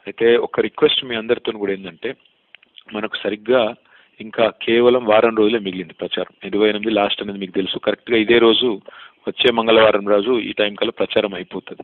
అయితే ఒక రిక్వెస్ట్ మీ అందరితో కూడా ఏంటంటే మనకు సరిగ్గా ఇంకా కేవలం వారం రోజులే మిగిలింది ప్రచారం ఇరవై ఎనిమిది లాస్ట్ అనేది మీకు తెలుసు కరెక్ట్గా ఇదే రోజు వచ్చే మంగళవారం రోజు ఈ టైం కల్లా ప్రచారం అయిపోతుంది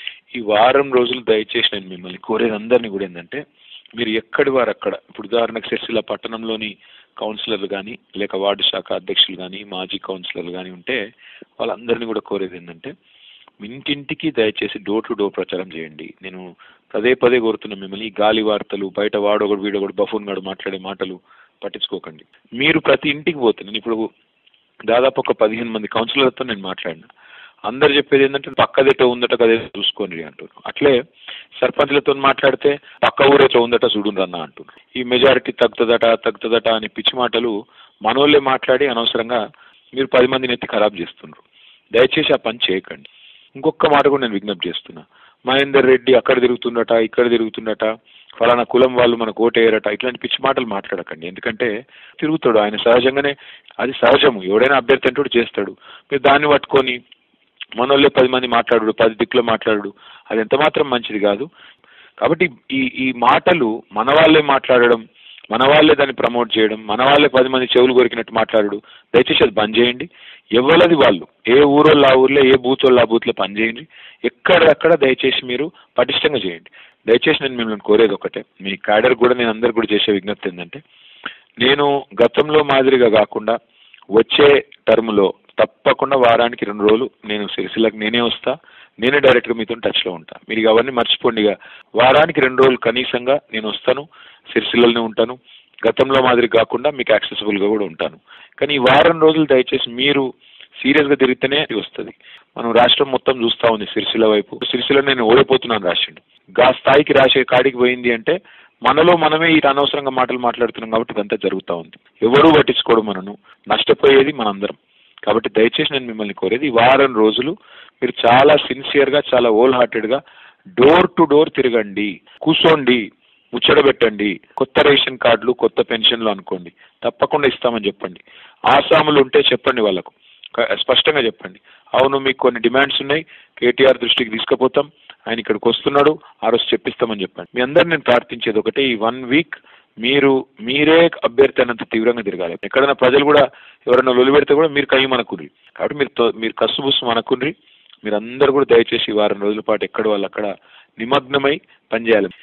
ఈ వారం రోజులు దయచేసి నేను మిమ్మల్ని కోరేది అందరినీ కూడా ఏంటంటే మీరు ఎక్కడి వారు అక్కడ ఇప్పుడు ఉదాహరణకు సిరిసిల్ల పట్టణంలోని కౌన్సిలర్లు కానీ లేక వార్డు శాఖ అధ్యక్షులు కానీ మాజీ కౌన్సిలర్లు కానీ ఉంటే వాళ్ళందరినీ కూడా కోరేది ఏంటంటే ఇంటింటికి దయచేసి డోర్ టు డోర్ ప్రచారం చేయండి నేను పదే పదే కోరుతున్నా మిమ్మల్ని ఈ గాలి వార్తలు బయట వాడొకడు వీడొకడు బఫూన్ గడు మాట్లాడే మాటలు పట్టించుకోకండి మీరు ప్రతి ఇంటికి పోతున్నాను ఇప్పుడు దాదాపు ఒక పదిహేను మంది కౌన్సిలర్తో నేను మాట్లాడినా అందరు చెప్పేది ఏంటంటే పక్కదెట ఉందట కదే చూసుకోండి అంటున్నారు అట్లే సర్పంచ్లతో మాట్లాడితే పక్క ఊరేతో ఉందట చూడుండ్రు అన్న అంటున్నారు ఈ మెజారిటీ తగ్గుతుందట తగ్గుతుందట అని పిచ్చి మాటలు మనోళ్ళే మాట్లాడి అనవసరంగా మీరు పది మందిని ఎత్తి ఖరాబ్ చేస్తున్నారు దయచేసి ఆ పని చేయకండి ఇంకొక మాట కూడా నేను విజ్ఞప్తి చేస్తున్నా మహేందర్ రెడ్డి అక్కడ తిరుగుతుండట ఇక్కడ తిరుగుతుండట ఫలానా కులం వాళ్ళు మనకు ఓటేయరట ఇట్లాంటి పిచ్చి మాటలు మాట్లాడకండి ఎందుకంటే తిరుగుతాడు ఆయన సహజంగానే అది సహజము ఎవడైనా అభ్యర్థి అంటూ చేస్తాడు మీరు దాన్ని పట్టుకొని మనోళ్ళే పది మంది మాట్లాడు పది దిక్కులో మాట్లాడు అది ఎంత మాత్రం మంచిది కాదు కాబట్టి ఈ ఈ మాటలు మన వాళ్ళే మాట్లాడడం మన వాళ్ళే దాన్ని ప్రమోట్ చేయడం మన వాళ్ళే పది మంది చెవులు కొరికినట్టు మాట్లాడు దయచేసి అది బంద్ చేయండి ఎవరిది వాళ్ళు ఏ ఊరోళ్ళు ఆ ఊర్లో ఏ బూత్ వాళ్ళు ఆ బూత్లో పని చేయండి ఎక్కడెక్కడ దయచేసి మీరు పటిష్టంగా చేయండి దయచేసి నేను మిమ్మల్ని కోరేది ఒకటే మీ క్యాడర్ కూడా నేను అందరు కూడా చేసే విజ్ఞప్తి ఏంటంటే నేను గతంలో మాదిరిగా కాకుండా వచ్చే టర్మ్లో తప్పకుండా వారానికి రెండు రోజులు నేను సిరిసిల్లకు నేనే వస్తా నేనే డైరెక్ట్గా మీతో టచ్లో ఉంటా మీరు ఇక అవన్నీ మర్చిపోండి ఇక వారానికి రెండు రోజులు కనీసంగా నేను వస్తాను సిరిసిల్లలోనే ఉంటాను గతంలో మాదిరి కాకుండా మీకు యాక్సెసిబుల్గా కూడా ఉంటాను కానీ ఈ వారం రోజులు దయచేసి మీరు సీరియస్గా తిరిగితేనే ఇది వస్తుంది మనం రాష్ట్రం మొత్తం చూస్తా ఉంది సిరిసిల్ల వైపు సిరిసిల్ల నేను ఓడిపోతున్నాను రాసిండు గా స్థాయికి రాసే కాడికి పోయింది అంటే మనలో మనమే ఈ అనవసరంగా మాటలు మాట్లాడుతున్నాం కాబట్టి ఇదంతా జరుగుతూ ఉంది ఎవరూ పట్టించుకోవడం మనను నష్టపోయేది మనందరం కాబట్టి దయచేసి నేను మిమ్మల్ని కోరేది ఈ వారం రోజులు మీరు చాలా సిన్సియర్గా చాలా హోల్ హార్టెడ్గా డోర్ టు డోర్ తిరగండి కూర్చోండి ముచ్చటబెట్టండి కొత్త రేషన్ కార్డులు కొత్త పెన్షన్లు అనుకోండి తప్పకుండా ఇస్తామని చెప్పండి ఆసాములు ఉంటే చెప్పండి వాళ్ళకు క- స్పష్టంగా చెప్పండి అవును మీకు కొన్ని డిమాండ్స్ ఉన్నాయి కేటీఆర్ దృష్టికి తీసుకుపోతాం ఆయన ఇక్కడికి వస్తున్నాడు ఆ రోజు చెప్పిస్తామని చెప్పండి మీ అందరు నేను ప్రార్థించేది ఒకటే ఈ వన్ వీక్ మీరు మీరే అభ్యర్థి అన్నంత తీవ్రంగా తిరగాలి ఎక్కడైనా ప్రజలు కూడా ఎవరైనా లొలి పెడితే కూడా మీరు కయ్యి మనకుండ్రి కాబట్టి మీరు తో- మీరు కసుబుసు మనకుండ్రి మీరు అందరు కూడా దయచేసి ఈ వారం రోజుల పాటు ఎక్కడ వాళ్ళు అక్కడ నిమగ్నమై పనిచేయాలి